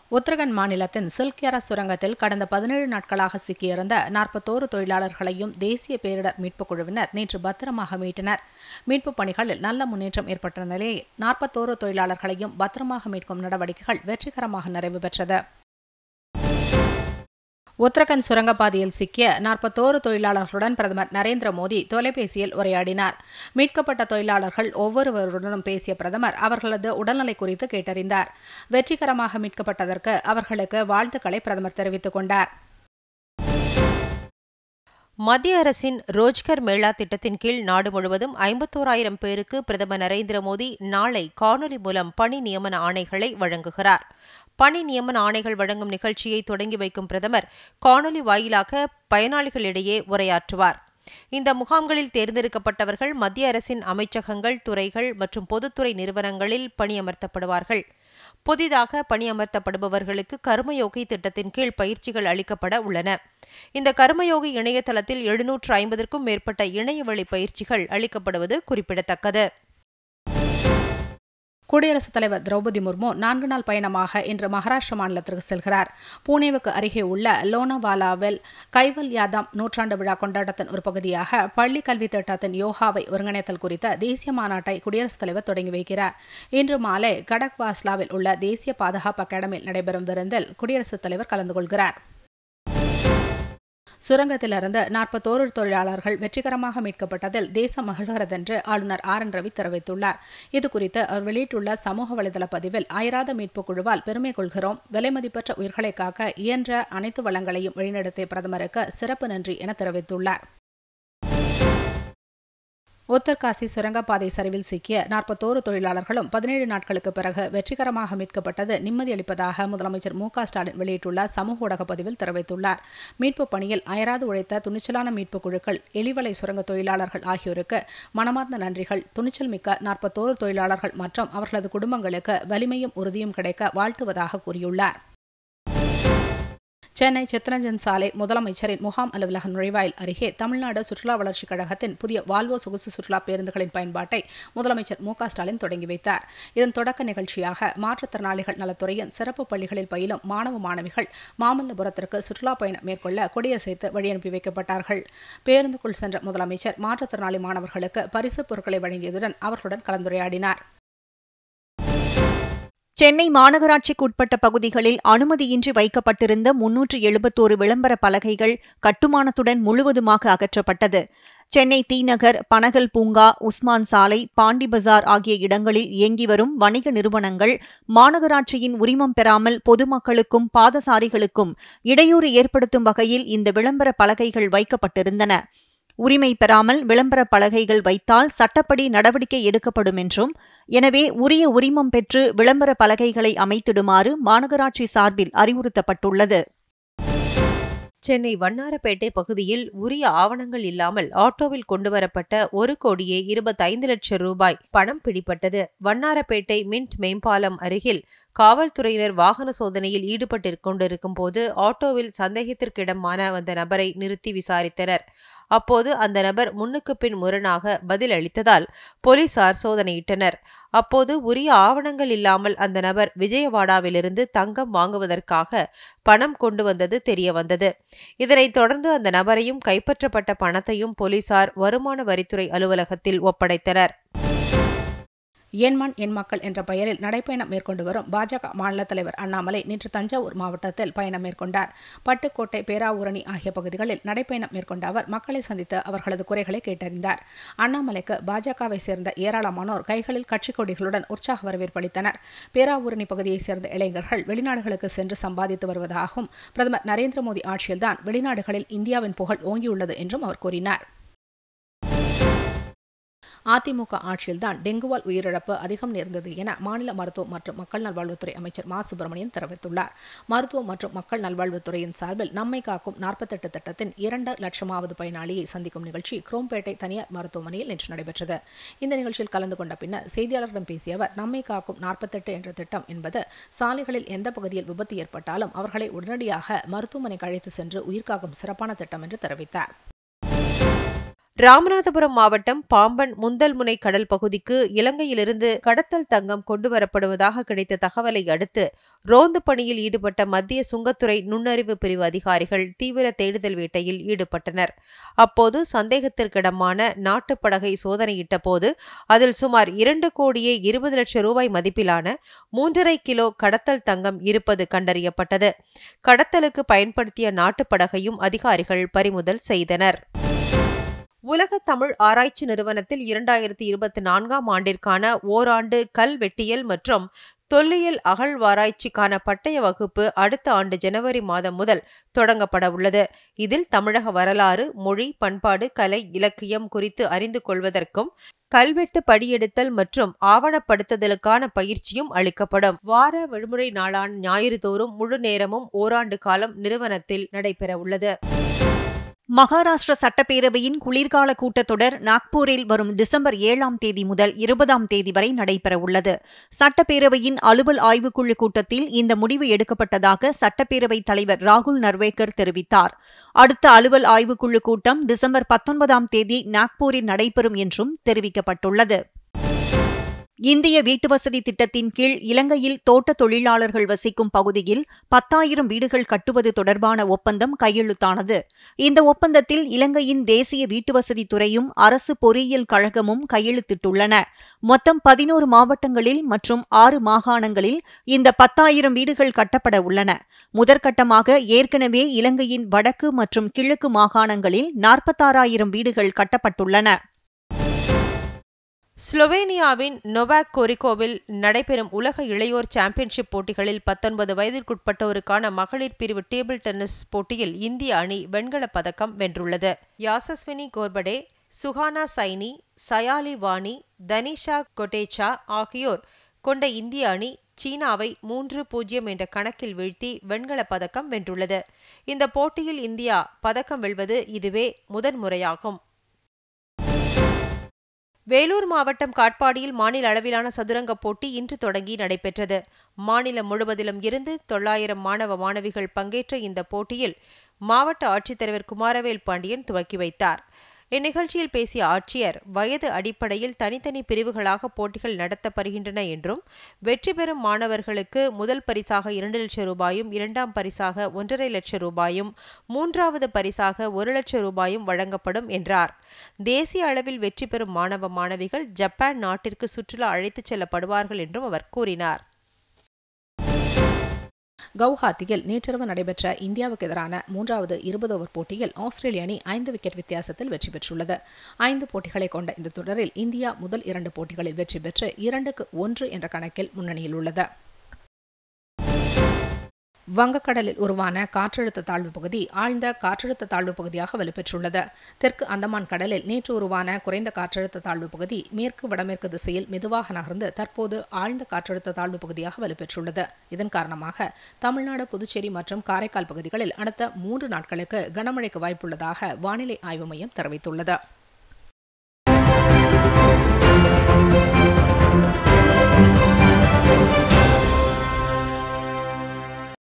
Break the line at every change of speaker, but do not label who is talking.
உத்தரகண்ட் மாநிலத்தின் சில்கியாரா சுரங்கத்தில் கடந்த பதினேழு நாட்களாக சிக்கியிருந்த நாற்பத்தோரு தொழிலாளர்களையும் தேசிய பேரிடர் மீட்புக் குழுவினர் நேற்று பத்திரமாக மீட்டனர் மீட்புப் பணிகளில் நல்ல முன்னேற்றம் ஏற்பட்ட நிலையில் நாற்பத்தோரு தொழிலாளர்களையும் பத்திரமாக மீட்கும் நடவடிக்கைகள் வெற்றிகரமாக நிறைவு பெற்றது உத்தரகண்ட் சுரங்கப்பாதையில் சிக்கிய நாற்பத்தோரு தொழிலாளர்களுடன் பிரதமர் நரேந்திர மோடி தொலைபேசியில் உரையாடினார் மீட்கப்பட்ட தொழிலாளர்கள் ஒவ்வொருவருடனும் பேசிய பிரதமர் அவர்களது உடல்நிலை குறித்து கேட்டறிந்தார் வெற்றிகரமாக மீட்கப்பட்டதற்கு அவர்களுக்கு வாழ்த்துக்களை பிரதமர் தெரிவித்துக் கொண்டார்
மத்திய அரசின் ரோஜ்கர் மேளா திட்டத்தின் கீழ் நாடு முழுவதும் ஐம்பத்தோராயிரம் பேருக்கு பிரதமர் நரேந்திர மோடி நாளை காணொலி மூலம் பணி நியமன ஆணைகளை வழங்குகிறார் பணி நியமன ஆணைகள் வழங்கும் நிகழ்ச்சியை தொடங்கி வைக்கும் பிரதமர் காணொலி வாயிலாக பயனாளிகளிடையே உரையாற்றுவார் இந்த முகாம்களில் தேர்ந்தெடுக்கப்பட்டவர்கள் மத்திய அரசின் அமைச்சகங்கள் துறைகள் மற்றும் பொதுத்துறை நிறுவனங்களில் பணியமர்த்தப்படுவார்கள் புதிதாக பணியமர்த்தப்படுபவர்களுக்கு கர்மயோகி திட்டத்தின் கீழ் பயிற்சிகள் அளிக்கப்பட உள்ளன இந்த கர்மயோகி இணையதளத்தில் எழுநூற்று ஐம்பதற்கும் மேற்பட்ட இணையவழி பயிற்சிகள் அளிக்கப்படுவது குறிப்பிடத்தக்கது
குடியரசுத் தலைவர் திரௌபதி முர்மு நான்கு நாள் பயணமாக இன்று மகாராஷ்டிர மாநிலத்திற்கு செல்கிறார் பூனேவுக்கு அருகே உள்ள லோனாவாலாவில் கைவல் யாதாம் நூற்றாண்டு விழா கொண்டாட்டத்தின் ஒரு பகுதியாக பள்ளி கல்வி திட்டத்தின் யோகாவை ஒருங்கிணைத்தல் குறித்த தேசிய மாநாட்டை குடியரசுத் தலைவர் தொடங்கி வைக்கிறார் இன்று மாலை கடக்வாஸ்லாவில் உள்ள தேசிய பாதுகாப்பு அகாடமியில் நடைபெறும் விருந்தில் குடியரசுத் தலைவர் கலந்து கொள்கிறார் சுரங்கத்திலிருந்து நாற்பத்தோரு தொழிலாளர்கள் வெற்றிகரமாக மீட்கப்பட்டதில் தேசம் மகிழ்கிறதென்று ஆளுநர் ஆர் என் ரவி தெரிவித்துள்ளார் இதுகுறித்து அவர் வெளியிட்டுள்ள சமூக வலைதள பதிவில் அயராத மீட்புக் குழுவால் பெருமை கொள்கிறோம் விலைமதிப்பற்ற உயிர்களை காக்க இயன்ற அனைத்து வளங்களையும் வழிநடத்திய பிரதமருக்கு சிறப்பு நன்றி என தெரிவித்துள்ளார் உத்தர்காசி சுரங்கப்பாதை சரிவில் சிக்கிய நாற்பத்தோரு தொழிலாளர்களும் பதினேழு நாட்களுக்கு பிறகு வெற்றிகரமாக மீட்கப்பட்டது நிம்மதியளிப்பதாக முதலமைச்சர் மு ஸ்டாலின் வெளியிட்டுள்ள சமூக ஊடக பதிவில் தெரிவித்துள்ளார் மீட்புப் பணியில் அயராது உழைத்த துணிச்சலான மீட்புக் குழுக்கள் எலிவலை சுரங்க தொழிலாளர்கள் ஆகியோருக்கு மனமார்ந்த நன்றிகள் துணிச்சல் மிக்க நாற்பத்தோரு தொழிலாளர்கள் மற்றும் அவர்களது குடும்பங்களுக்கு வலிமையும் உறுதியும் கிடைக்க வாழ்த்துவதாக கூறியுள்ளார் சென்னை சித்ரஞ்சன் சாலை முதலமைச்சரின் முகாம் அலுவலக நுழைவாயில் அருகே தமிழ்நாடு சுற்றுலா வளர்ச்சிக் கழகத்தின் புதிய வால்வோ சொகுசு சுற்றுலா பேருந்துகளின் பயன்பாட்டை முதலமைச்சர் மு ஸ்டாலின் தொடங்கி வைத்தார் இதன் தொடக்க நிகழ்ச்சியாக மாற்றுத்திறனாளிகள் நலத்துறையின் சிறப்பு பள்ளிகளில் பயிலும் மாணவ மாணவிகள் மாமல்லபுரத்திற்கு சுற்றுலா பயணம் மேற்கொள்ள கொடியசைத்து வழியனுப்பி வைக்கப்பட்டார்கள் பேருந்துக்குள் சென்ற முதலமைச்சர் மாற்றுத்திறனாளி மாணவர்களுக்கு பரிசுப் பொருட்களை வழங்கியதுடன் அவர்களுடன் கலந்துரையாடினார்
சென்னை மாநகராட்சிக்கு உட்பட்ட பகுதிகளில் அனுமதியின்றி வைக்கப்பட்டிருந்த முன்னூற்று எழுபத்தோரு விளம்பர பலகைகள் கட்டுமானத்துடன் முழுவதுமாக அகற்றப்பட்டது சென்னை தீநகர் பனகல் பூங்கா உஸ்மான் சாலை பாண்டி பஜார் ஆகிய இடங்களில் இயங்கி வரும் வணிக நிறுவனங்கள் மாநகராட்சியின் உரிமம் பெறாமல் பொதுமக்களுக்கும் பாதசாரிகளுக்கும் இடையூறு ஏற்படுத்தும் வகையில் இந்த விளம்பர பலகைகள் வைக்கப்பட்டிருந்தன உரிமை பெறாமல் விளம்பர பலகைகள் வைத்தால் சட்டப்படி நடவடிக்கை எடுக்கப்படும் என்றும் எனவே உரிய உரிமம் பெற்று விளம்பர பலகைகளை அமைத்திடுமாறு மாநகராட்சி சார்பில் அறிவுறுத்தப்பட்டுள்ளது
சென்னை வண்ணாரப்பேட்டை பகுதியில் உரிய ஆவணங்கள் இல்லாமல் ஆட்டோவில் கொண்டுவரப்பட்ட ஒரு கோடியே இருபத்தைந்து லட்சம் ரூபாய் பணம் பிடிபட்டது வண்ணாரப்பேட்டை மின்ட் மேம்பாலம் அருகில் காவல்துறையினர் வாகன சோதனையில் ஈடுபட்டு கொண்டிருக்கும் போது ஆட்டோவில் சந்தேகத்திற்கிடமான வந்த நபரை நிறுத்தி விசாரித்தனர் அப்போது அந்த நபர் முன்னுக்கு பின் முரணாக பதில் அளித்ததால் போலீசார் சோதனையிட்டனர் அப்போது உரிய ஆவணங்கள் இல்லாமல் அந்த நபர் விஜயவாடாவிலிருந்து தங்கம் வாங்குவதற்காக பணம் கொண்டு வந்தது தெரிய வந்தது இதனைத் தொடர்ந்து அந்த நபரையும் கைப்பற்றப்பட்ட பணத்தையும் போலீசார் வருமான வரித்துறை அலுவலகத்தில் ஒப்படைத்தனர்
எண்மண் எண் மக்கள் என்ற பெயரில் நடைப்பயணம் மேற்கொண்டு வரும் பாஜக மாநில தலைவர் அண்ணாமலை நேற்று தஞ்சாவூர் மாவட்டத்தில் பயணம் மேற்கொண்டார் பட்டுக்கோட்டை பேராவூரணி ஆகிய பகுதிகளில் நடைப்பயணம் மேற்கொண்ட அவர் மக்களை சந்தித்து அவர்களது குறைகளை கேட்டறிந்தார் அண்ணாமலைக்கு பாஜகவை சேர்ந்த ஏராளமானோர் கைகளில் கட்சிக் கொடிகளுடன் உற்சாக வரவேற்பளித்தனர் பேராவூரணி பகுதியைச் சேர்ந்த இளைஞர்கள் வெளிநாடுகளுக்கு சென்று சம்பாதித்து வருவதாகவும் பிரதமர் நரேந்திர மோடி ஆட்சியில்தான் வெளிநாடுகளில் இந்தியாவின் புகழ் ஓங்கியுள்ளது என்றும் அவர் கூறினார் அதிமுக ஆட்சியில்தான் டெங்குவால் உயிரிழப்பு அதிகம் நேர்ந்தது என மாநில மருத்துவம் மற்றும் மக்கள் நல்வாழ்வுத்துறை அமைச்சர் மா சுப்பிரமணியன் தெரிவித்துள்ளார் மருத்துவம் மற்றும் மக்கள் நல்வாழ்வுத்துறையின் சார்பில் நம்மை காக்கும் நாற்பத்தெட்டு திட்டத்தின் இரண்டு லட்சமாவது பயனாளியை சந்திக்கும் நிகழ்ச்சி குரோம்பேட்டை தனியார் மருத்துவமனையில் நேற்று நடைபெற்றது இந்த நிகழ்ச்சியில் கலந்து கொண்ட பின்னர் செய்தியாளர்களிடம் பேசிய அவர் நம்மை காக்கும் நாற்பத்தெட்டு என்ற திட்டம் என்பது சாலைகளில் எந்த பகுதியில் விபத்து ஏற்பட்டாலும் அவர்களை உடனடியாக மருத்துவமனைக்கு அழைத்து சென்று உயிர்காக்கும் சிறப்பான திட்டம் என்று தெரிவித்தார்
ராமநாதபுரம் மாவட்டம் பாம்பன் முந்தல்முனை கடல் பகுதிக்கு இலங்கையிலிருந்து கடத்தல் தங்கம் கொண்டுவரப்படுவதாக கிடைத்த தகவலை அடுத்து ரோந்து பணியில் ஈடுபட்ட மத்திய சுங்கத்துறை நுண்ணறிவு பிரிவு அதிகாரிகள் தீவிர தேடுதல் வேட்டையில் ஈடுபட்டனர் அப்போது சந்தேகத்திற்கிடமான நாட்டுப் படகை சோதனையிட்ட போது அதில் சுமார் இரண்டு கோடியே இருபது லட்சம் ரூபாய் மதிப்பிலான மூன்றரை கிலோ கடத்தல் தங்கம் இருப்பது கண்டறியப்பட்டது கடத்தலுக்கு பயன்படுத்திய நாட்டுப் படகையும் அதிகாரிகள் பறிமுதல் செய்தனர் உலக தமிழ் ஆராய்ச்சி நிறுவனத்தில் இரண்டாயிரத்தி இருபத்தி நான்காம் ஆண்டிற்கான ஓராண்டு கல்வெட்டியல் மற்றும் தொல்லியல் அகழ்வாராய்ச்சிக்கான பட்டய வகுப்பு அடுத்த ஆண்டு ஜனவரி மாதம் முதல் தொடங்கப்பட உள்ளது இதில் தமிழக வரலாறு மொழி பண்பாடு கலை இலக்கியம் குறித்து அறிந்து கொள்வதற்கும் கல்வெட்டு படியெடுத்தல் மற்றும் ஆவணப்படுத்துதலுக்கான பயிற்சியும் அளிக்கப்படும் வார விடுமுறை நாளான ஞாயிறு தோறும் முழு நேரமும் ஓராண்டு காலம் நிறுவனத்தில் நடைபெற உள்ளது
மகாராஷ்டிர சட்டப்பேரவையின் குளிர்கால கூட்டத்தொடர் நாக்பூரில் வரும் டிசம்பர் ஏழாம் தேதி முதல் இருபதாம் தேதி வரை நடைபெறவுள்ளது சட்டப்பேரவையின் அலுவல் ஆய்வுக்குழு கூட்டத்தில் இந்த முடிவு எடுக்கப்பட்டதாக சட்டப்பேரவைத் தலைவர் ராகுல் நர்வேக்கர் தெரிவித்தார் அடுத்த அலுவல் ஆய்வுக்குழு கூட்டம் டிசம்பர் பத்தொன்பதாம் தேதி நாக்பூரில் நடைபெறும் என்றும் தெரிவிக்கப்பட்டுள்ளது இந்திய வீட்டுவசதி திட்டத்தின் கீழ் இலங்கையில் தோட்ட தொழிலாளர்கள் வசிக்கும் பகுதியில் பத்தாயிரம் வீடுகள் கட்டுவது தொடர்பான ஒப்பந்தம் கையெழுத்தானது இந்த ஒப்பந்தத்தில் இலங்கையின் தேசிய வீட்டுவசதி துறையும் அரசு பொறியியல் கழகமும் கையெழுத்திட்டுள்ளன மொத்தம் பதினோரு மாவட்டங்களில் மற்றும் ஆறு மாகாணங்களில் இந்த பத்தாயிரம் வீடுகள் கட்டப்பட உள்ளன முதற்கட்டமாக ஏற்கனவே இலங்கையின் வடக்கு மற்றும் கிழக்கு மாகாணங்களில் நாற்பத்தாறாயிரம் வீடுகள் கட்டப்பட்டுள்ளன
ஸ்லோவேனியாவின் நொவாக் கோரிகோவில் நடைபெறும் உலக இளையோர் சாம்பியன்ஷிப் போட்டிகளில் பத்தொன்பது வயதிற்குட்பட்டோருக்கான மகளிர் பிரிவு டேபிள் டென்னிஸ் போட்டியில் இந்திய அணி வெண்கலப் பதக்கம் வென்றுள்ளது யாசஸ்வினி கோர்படே சுஹானா சைனி சயாலி வாணி தனிஷா கொட்டேச்சா ஆகியோர் கொண்ட இந்திய அணி சீனாவை மூன்று பூஜ்ஜியம் என்ற கணக்கில் வீழ்த்தி வெண்கலப் பதக்கம் வென்றுள்ளது இந்த போட்டியில் இந்தியா பதக்கம் வெல்வது இதுவே முதன்முறையாகும் வேலூர் மாவட்டம் காட்பாடியில் மாநில அளவிலான சதுரங்க போட்டி இன்று தொடங்கி நடைபெற்றது மாநிலம் முழுவதிலும் இருந்து தொள்ளாயிரம் மாணவ மாணவிகள் பங்கேற்ற இந்த போட்டியில் மாவட்ட ஆட்சித்தலைவர் குமாரவேல் பாண்டியன் துவக்கி வைத்தார் இந்நிகழ்ச்சியில் பேசிய ஆட்சியர் வயது அடிப்படையில் தனித்தனி பிரிவுகளாக போட்டிகள் நடத்தப்படுகின்றன என்றும் வெற்றி பெறும் மாணவர்களுக்கு முதல் பரிசாக இரண்டு லட்சம் ரூபாயும் இரண்டாம் பரிசாக ஒன்றரை லட்சம் ரூபாயும் மூன்றாவது பரிசாக ஒரு லட்சம் ரூபாயும் வழங்கப்படும் என்றார் தேசிய அளவில் வெற்றி பெறும் மாணவ மாணவிகள் ஜப்பான் நாட்டிற்கு சுற்றுலா அழைத்துச் செல்லப்படுவார்கள் என்றும் அவர் கூறினார்
கவுஹாத்தியில் நேற்றிரவு நடைபெற்ற இந்தியாவுக்கு எதிரான மூன்றாவது இருபது ஓவர் போட்டியில் ஆஸ்திரேலிய அணி ஐந்து விக்கெட் வித்தியாசத்தில் வெற்றி பெற்றுள்ளது ஐந்து போட்டிகளை கொண்ட இந்த தொடரில் இந்தியா முதல் இரண்டு போட்டிகளில் வெற்றி பெற்று இரண்டுக்கு ஒன்று என்ற கணக்கில் முன்னணியில் உள்ளது வங்கக்கடலில் உருவான காற்றழுத்த தாழ்வு பகுதி ஆழ்ந்த காற்றழுத்த தாழ்வு பகுதியாக வலுப்பெற்றுள்ளது தெற்கு அந்தமான் கடலில் நேற்று உருவான குறைந்த காற்றழுத்த தாழ்வு பகுதி மேற்கு வடமேற்கு திசையில் மெதுவாக நகர்ந்து தற்போது ஆழ்ந்த காற்றழுத்த தாழ்வு பகுதியாக வலுப்பெற்றுள்ளது இதன் காரணமாக தமிழ்நாடு புதுச்சேரி மற்றும் காரைக்கால் பகுதிகளில் அடுத்த மூன்று நாட்களுக்கு கனமழைக்கு வாய்ப்புள்ளதாக வானிலை ஆய்வு மையம் தெரிவித்துள்ளது